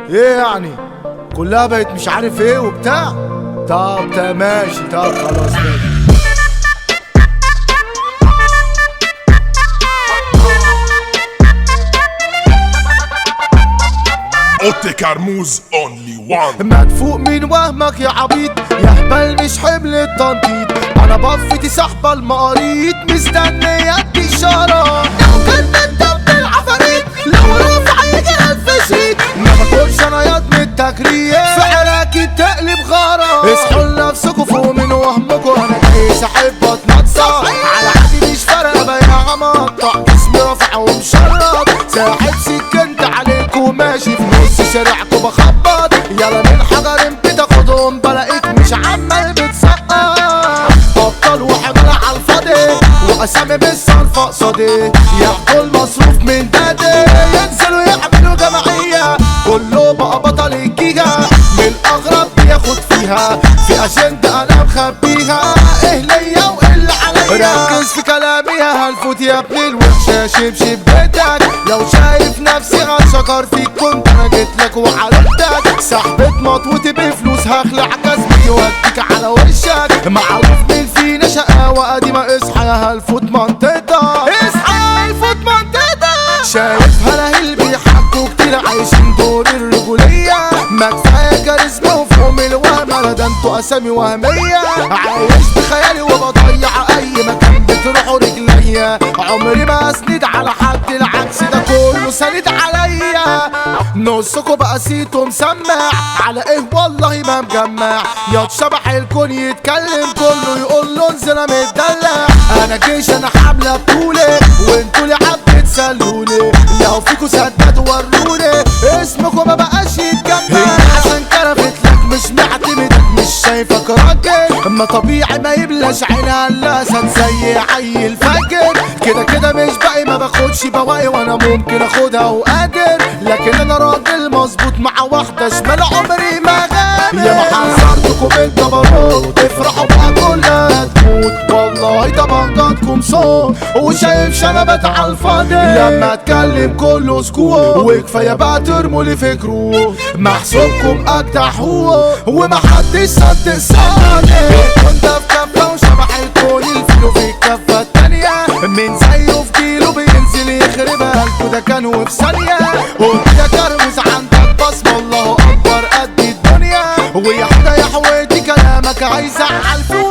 ايه يعني كلها بقت مش عارف ايه وبتاع طب ده ماشي طب خلاص ماشي Otte Carmouze only one مدفوق من وهمك يا عبيط يا هبل مش حمل التنطيط انا بفتي سحبة المقاريط مستني ادي اشارة لو كان الدب العفاريت لو رفع يجي الف شيت ما باكلش انا ياض من التكريم فعلك تقلب غارة اصحوا لنفسكوا فوق من وهمكوا انا جاي ساحب بتنطع على عادي مش فارقة بياع مقطع جسمي رافع ومشرط ساحب سكنت عليكوا ماشي في نص شارعكوا بخبط يلا من حجر بتاخدهم بلاقيك مش عمال بتسقط ابطال وحمل على الفاضي واسامي بالصرف قصادي ياخدوا المصروف من دادي ينزلوا يعملوا جمعية كله بقى بطل الجيجا من الاغرب بياخد فيها في اجندة انا مخبيها ايه ليا وايه اللي عليا ركز في كلامي يا هلفوت يا ابن الوحشة شبشب بيتك لو شايف نفسي هتشكر فيك كنت انا جيت لك وعرفتك سحبت مطوتي بفلوس هخلع جزمتي واديك على وشك معروف مين فينا شقاوة قديمة اصحى يا هلفوت منطقتك اصحى يا هلفوت منطقتك شايف هلاهيل بيحكوا كتير عايشين دور الرجولية ما كفاية كاريزما وفوق الوهم انا ده انتوا اسامي وهمية عايش بخيالي وبضيع اي مكان بتروحوا رجليا عمري ما اسند على حد العكس ده كله سند عليا نصكوا بقى سيتو مسمع على ايه والله ما مجمع يا شبح الكون يتكلم كله يقول له انزل أنا متدلع انا جيش انا حامله بطولي وانتوا اللي عم تسلوني لو فيكوا سداد وروني اسمكوا ما بقاش يتجمع عشان كرفت لك مش معتمدك مش شايفك راجل اما طبيعي ما يبلاش عينها اللاسن زي عيل فاكر كده كده مش باقي ما باخدش بواقي وانا ممكن اخدها وقادر لكن انا راجل مظبوط مع واحده شمال عمري ما غامر يا ما حذرتكم من جبروت افرحوا بقى كلها تموت والله ده بنجاتكم صوت وشايف شنبات على الفاضي لما اتكلم كله سكوت وكفايه بقى ترموا لي فكره محسوبكم اجدع هو ومحدش صدق صادق كنت في كفه وشبح الكون الفيلو في الكفه التانيه من زيه في كيلو بينزل يخربها الكو ده كانوا في ثانيه قلت يا كرمز عندك بصمه الله اكبر قد الدنيا ويا حدا يا حويتي كلامك هيزعل في